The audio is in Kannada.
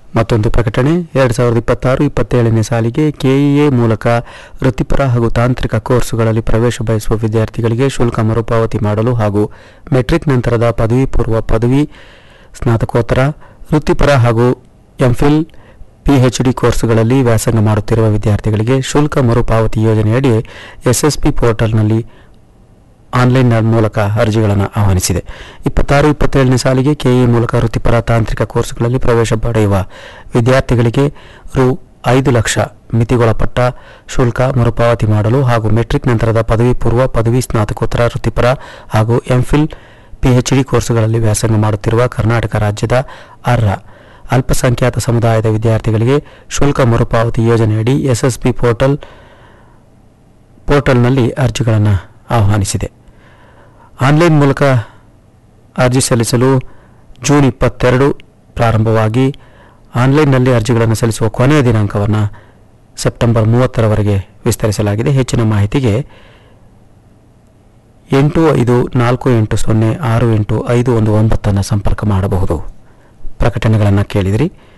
ಮತ್ತೊಂದು ಪ್ರಕಟಣೆ ಎರಡು ಸಾವಿರದ ಇಪ್ಪತ್ತಾರು ಇಪ್ಪತ್ತೇಳನೇ ಸಾಲಿಗೆ ಕೆಇಎ ಮೂಲಕ ವೃತ್ತಿಪರ ಹಾಗೂ ತಾಂತ್ರಿಕ ಕೋರ್ಸುಗಳಲ್ಲಿ ಪ್ರವೇಶ ಬಯಸುವ ವಿದ್ಯಾರ್ಥಿಗಳಿಗೆ ಶುಲ್ಕ ಮರುಪಾವತಿ ಮಾಡಲು ಹಾಗೂ ಮೆಟ್ರಿಕ್ ನಂತರದ ಪದವಿ ಪೂರ್ವ ಪದವಿ ಸ್ನಾತಕೋತ್ತರ ವೃತ್ತಿಪರ ಹಾಗೂ ಎಂಫಿಲ್ ಪಿಎಚ್ಡಿ ಕೋರ್ಸುಗಳಲ್ಲಿ ವ್ಯಾಸಂಗ ಮಾಡುತ್ತಿರುವ ವಿದ್ಯಾರ್ಥಿಗಳಿಗೆ ಶುಲ್ಕ ಮರುಪಾವತಿ ಯೋಜನೆಯಡಿ ಎಸ್ಎಸ್ಪಿ ಪೋರ್ಟಲ್ನಲ್ಲಿ ಆನ್ಲೈನ್ ಮೂಲಕ ಅರ್ಜಿಗಳನ್ನು ಆಹ್ವಾನಿಸಿದೆ ಇಪ್ಪತ್ತಾರು ಇಪ್ಪತ್ತೇಳನೇ ಸಾಲಿಗೆ ಕೆಇ ಮೂಲಕ ವೃತ್ತಿಪರ ತಾಂತ್ರಿಕ ಕೋರ್ಸ್ಗಳಲ್ಲಿ ಪ್ರವೇಶ ಪಡೆಯುವ ವಿದ್ಯಾರ್ಥಿಗಳಿಗೆ ರು ಐದು ಲಕ್ಷ ಮಿತಿಗೊಳಪಟ್ಟ ಶುಲ್ಕ ಮರುಪಾವತಿ ಮಾಡಲು ಹಾಗೂ ಮೆಟ್ರಿಕ್ ನಂತರದ ಪದವಿ ಪೂರ್ವ ಪದವಿ ಸ್ನಾತಕೋತ್ತರ ವೃತ್ತಿಪರ ಹಾಗೂ ಎಂಫಿಲ್ ಪಿಎಚ್ಡಿ ಕೋರ್ಸುಗಳಲ್ಲಿ ವ್ಯಾಸಂಗ ಮಾಡುತ್ತಿರುವ ಕರ್ನಾಟಕ ರಾಜ್ಯದ ಅರ್ಹ ಅಲ್ಪಸಂಖ್ಯಾತ ಸಮುದಾಯದ ವಿದ್ಯಾರ್ಥಿಗಳಿಗೆ ಶುಲ್ಕ ಮರುಪಾವತಿ ಯೋಜನೆಯಡಿ ಎಸ್ಎಸ್ಪಿ ಪೋರ್ಟಲ್ ಪೋರ್ಟಲ್ನಲ್ಲಿ ಅರ್ಜಿಗಳನ್ನು ಆಹ್ವಾನಿಸಿದೆ ಆನ್ಲೈನ್ ಮೂಲಕ ಅರ್ಜಿ ಸಲ್ಲಿಸಲು ಜೂನ್ ಇಪ್ಪತ್ತೆರಡು ಪ್ರಾರಂಭವಾಗಿ ಆನ್ಲೈನ್ನಲ್ಲಿ ಅರ್ಜಿಗಳನ್ನು ಸಲ್ಲಿಸುವ ಕೊನೆಯ ದಿನಾಂಕವನ್ನು ಸೆಪ್ಟೆಂಬರ್ ಮೂವತ್ತರವರೆಗೆ ವಿಸ್ತರಿಸಲಾಗಿದೆ ಹೆಚ್ಚಿನ ಮಾಹಿತಿಗೆ ಎಂಟು ಐದು ನಾಲ್ಕು ಎಂಟು ಸೊನ್ನೆ ಆರು ಎಂಟು ಐದು ಒಂದು ಒಂಬತ್ತನ್ನು ಸಂಪರ್ಕ ಮಾಡಬಹುದು ಪ್ರಕಟಣೆಗಳನ್ನು ಕೇಳಿದಿರಿ